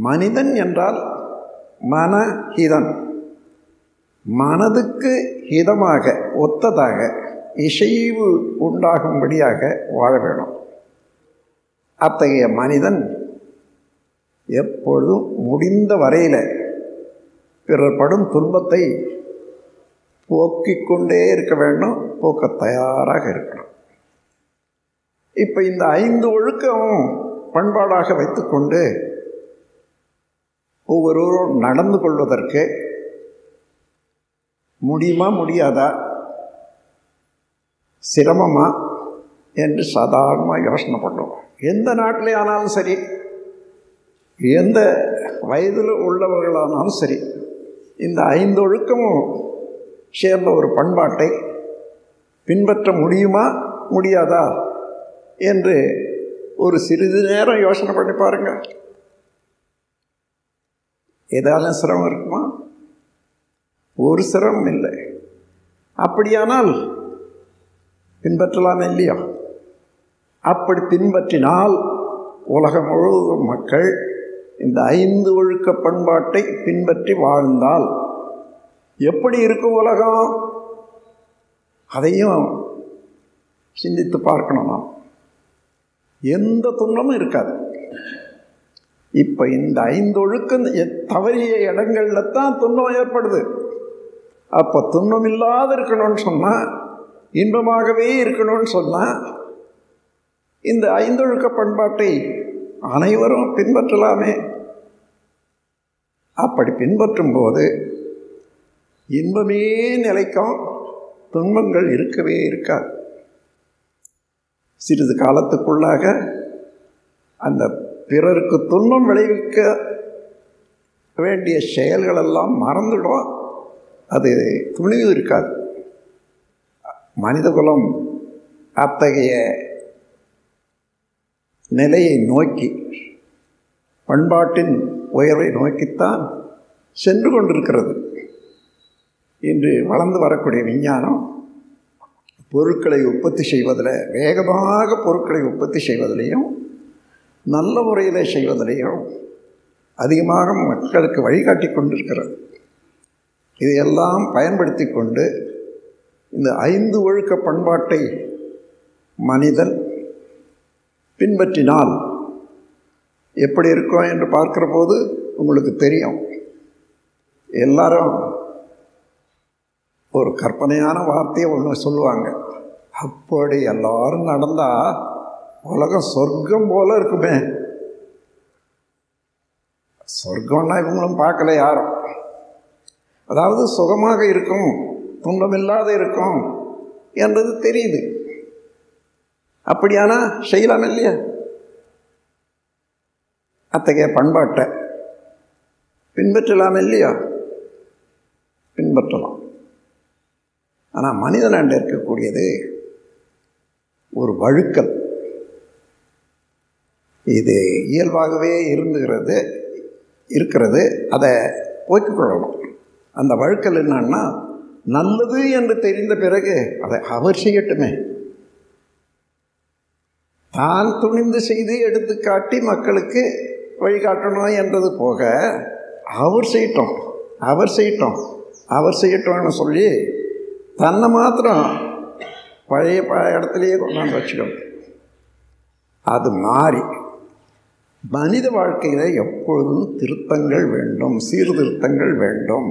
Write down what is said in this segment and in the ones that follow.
மனிதன் என்றால் மனஹிதன் மனதுக்கு ஹிதமாக ஒத்ததாக இசைவு உண்டாகும்படியாக வாழ வேணும் அத்தகைய மனிதன் எப்பொழுதும் முடிந்த வரையில் பிறர் படும் துன்பத்தை போக்கிக் கொண்டே இருக்க வேண்டும் போக்க தயாராக இருக்கணும் இப்போ இந்த ஐந்து ஒழுக்கம் பண்பாடாக வைத்துக்கொண்டு ஒவ்வொருவரும் நடந்து கொள்வதற்கு முடியுமா முடியாதா சிரமமா என்று சாதாரணமாக யோசனை பண்ணுவோம் எந்த நாட்டிலே ஆனாலும் சரி எந்த வயதில் உள்ளவர்களானாலும் சரி இந்த ஐந்து ஒழுக்கமும் சேர்ந்த ஒரு பண்பாட்டை பின்பற்ற முடியுமா முடியாதா என்று ஒரு சிறிது நேரம் யோசனை பண்ணி பாருங்க ஏதாலும் சிரமம் இருக்குமா ஒரு சிரமம் இல்லை அப்படியானால் பின்பற்றலாம் இல்லையா அப்படி பின்பற்றினால் உலகம் முழுவதும் மக்கள் இந்த ஐந்து ஒழுக்க பண்பாட்டை பின்பற்றி வாழ்ந்தால் எப்படி இருக்கும் உலகம் அதையும் சிந்தித்து பார்க்கணும் நாம் எந்த துன்பமும் இருக்காது இப்போ இந்த ஐந்து ஒழுக்கம் தவறிய இடங்களில் தான் துன்பம் ஏற்படுது அப்போ துன்பம் இல்லாத இருக்கணும்னு சொன்னால் இன்பமாகவே இருக்கணும்னு சொன்னால் இந்த ஐந்தொழுக்க பண்பாட்டை அனைவரும் பின்பற்றலாமே அப்படி பின்பற்றும் போது இன்பமே நிலைக்கும் துன்பங்கள் இருக்கவே இருக்காது சிறிது காலத்துக்குள்ளாக அந்த பிறருக்கு துன்பம் விளைவிக்க வேண்டிய செயல்களெல்லாம் மறந்துடும் அது துணிவு இருக்காது மனிதகுலம் அத்தகைய நிலையை நோக்கி பண்பாட்டின் உயர்வை நோக்கித்தான் சென்று கொண்டிருக்கிறது இன்று வளர்ந்து வரக்கூடிய விஞ்ஞானம் பொருட்களை உற்பத்தி செய்வதில் வேகமாக பொருட்களை உற்பத்தி செய்வதிலையும் நல்ல முறையில் செய்வதிலையும் அதிகமாக மக்களுக்கு வழிகாட்டி கொண்டிருக்கிறது இதையெல்லாம் பயன்படுத்தி கொண்டு இந்த ஐந்து ஒழுக்க பண்பாட்டை மனிதன் பின்பற்றினால் எப்படி இருக்கும் என்று பார்க்கிற போது உங்களுக்கு தெரியும் எல்லாரும் ஒரு கற்பனையான வார்த்தையை ஒன்று சொல்லுவாங்க அப்படி எல்லாரும் நடந்தால் உலகம் சொர்க்கம் போல இருக்குமே சொர்க்கம்னா இவங்களும் பார்க்கல யாரும் அதாவது சுகமாக இருக்கும் துன்பமில்லாத இருக்கும் என்றது தெரியுது அப்படியானா செய்யலாம் இல்லையா அத்தகைய பண்பாட்டை பின்பற்றலாம் இல்லையா பின்பற்றலாம் ஆனால் மனிதனாண்ட இருக்கக்கூடியது ஒரு வழுக்கல் இது இயல்பாகவே இருந்துகிறது இருக்கிறது அதை போய்க்கு கொள்ளணும் அந்த வழுக்கல் என்னன்னா நல்லது என்று தெரிந்த பிறகு அதை அவர் செய்யட்டுமே தான் துணிந்து செய்து எடுத்து காட்டி மக்களுக்கு வழிகாட்டணும் என்றது போக அவர் செய்யட்டும் அவர் செய்யட்டும் அவர் செய்யட்டும்னு சொல்லி தன்னை மாத்திரம் பழைய பழைய இடத்துலையே கொண்டாந்து வச்சுக்கணும் அது மாறி மனித வாழ்க்கையில் எப்பொழுதும் திருத்தங்கள் வேண்டும் சீர்திருத்தங்கள் வேண்டும்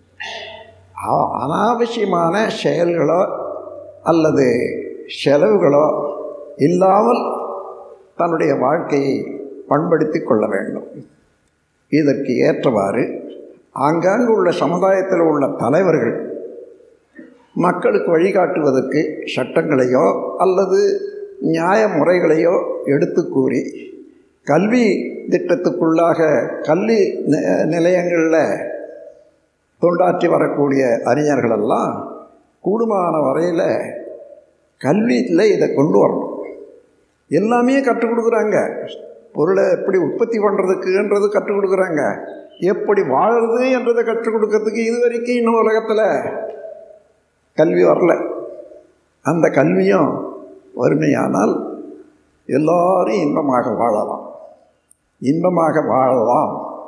அனாவசியமான செயல்களோ அல்லது செலவுகளோ இல்லாமல் தன்னுடைய வாழ்க்கையை பண்படுத்தி கொள்ள வேண்டும் இதற்கு ஏற்றவாறு ஆங்காங்கு உள்ள சமுதாயத்தில் உள்ள தலைவர்கள் மக்களுக்கு வழிகாட்டுவதற்கு சட்டங்களையோ அல்லது நியாய முறைகளையோ எடுத்து கூறி கல்வி திட்டத்துக்குள்ளாக கல்வி நிலையங்களில் தொண்டாற்றி வரக்கூடிய அறிஞர்களெல்லாம் கூடுமான வரையில் கல்வியில் இதை கொண்டு வரணும் எல்லாமே கற்றுக் கொடுக்குறாங்க பொருளை எப்படி உற்பத்தி பண்ணுறதுக்குன்றது கற்றுக் கொடுக்குறாங்க எப்படி வாழுறது என்றதை கற்றுக் கொடுக்கறதுக்கு இது வரைக்கும் இன்னும் உலகத்தில் கல்வி வரல அந்த கல்வியும் வறுமையானால் எல்லாரும் இன்பமாக வாழலாம் இன்பமாக வாழலாம்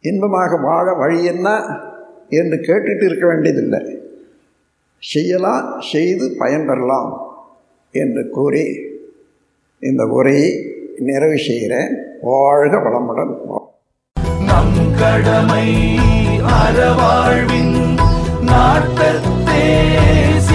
இன்பமாக வாழ வழி என்ன என்று கேட்டுட்டு இருக்க வேண்டியதில்லை செய்யலாம் செய்து பயன்பெறலாம் என்று கூறி இந்த உரையை நிறைவு செய்கிறேன் வாழ்க வளமுடன் நம் கடமை அறவாழ்வின் நாட்டத்தே